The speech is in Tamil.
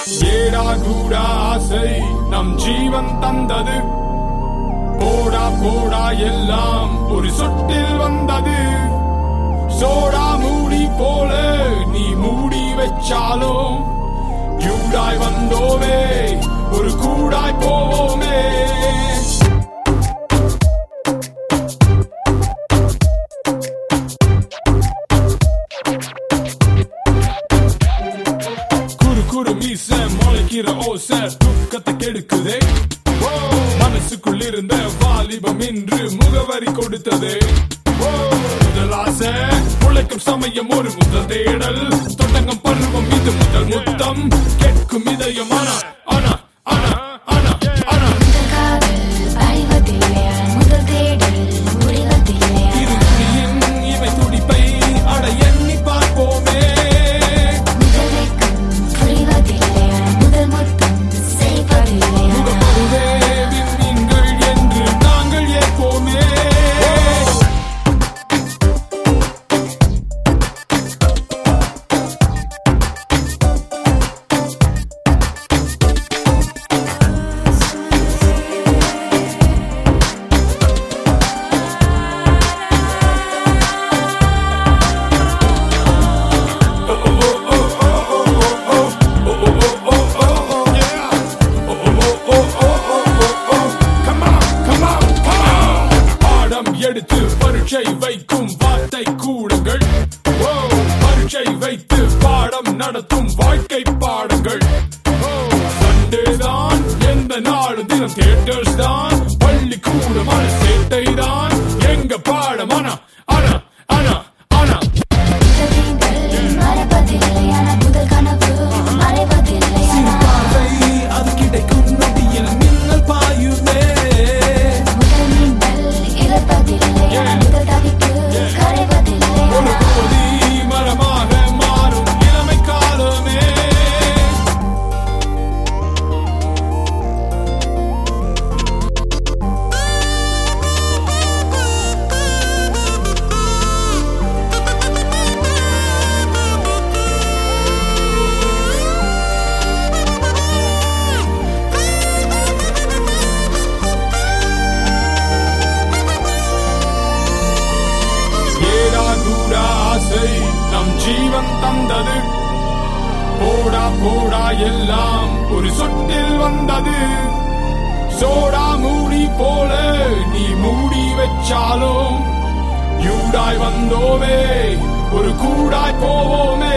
ஏடா கூடா ஆசை நம் ஜீவன் தந்தது போடா போடா எல்லாம் ஒரு சொட்டில் வந்தது சோடா மூடி போல நீ மூடி வச்சாலும் யூடாய் வந்தோமே ஒரு கூடாய் போவோமே குறு குறு மீச முளைக்கிற ஓச துக்கத்தை கெடுக்குதே ஓ, மனசுக்குள் இருந்த வாலிபம் இன்று முகவரி கொடுத்ததே ஓ, முதல் ஆசை உழைக்கும் சமயம் ஒரு முதல் தேடல் தொடங்கும் பருவம் இது முதல் முத்தம் கேட்கும் இதயம் ஆனா ஆனா ஆனா ஆனா ஆனா முதல் காதல் அறிவதில்லையா முதல் தேடல் முடிவதில்லையா இரு துளியின் இவை துடிப்பை அட எண்ணி பார்ப்போமே முதல் வெட்கம் புரிவதில்லையா முதல் முத்தம் செய்வதில்லையா முகப்பொருளே விண்மீன்கள் என்று நாங்கள் ஏற்போமே Come on, come on, come on. பாடம் எடுத்து பரீட்சை வைக்கும் வார்த்தை கூடங்கள் ஓ, பரீட்சை வைத்து பாடம் நடத்தும் வாழ்க்கை பாடங்கள் ஓ, சண்டே தான் எந்த நாடு தினம் தியேட்டர்ஸ் தான் பள்ளிக்கூடமான சேட்டை தான் எங்க பாடம் ஆனா ஆனா ஆனா ஆனா முதல் தீண்டல் மறைவதில்லையா முதல் கனவு மறைவதில்லையா பார்வை அது கிடைக்கும் நொடியில் மின்னல் பாயுமே முதல் நீண்டல் இழப்பதில்லையா முதல் தவிப்பு கரைவதில்லையா ஒரு போதி மரமாக மாறும் இளமை காலமே ஏடா கூடா ஆசை நம் ஜீவன் தந்தது போடா போடா எல்லாம் ஒரு சொட்டில் வந்தது சோடா மூடி போல நீ மூடி வச்சாலும் யூடாய் வந்தோமே ஒரு கூடாய் போவோமே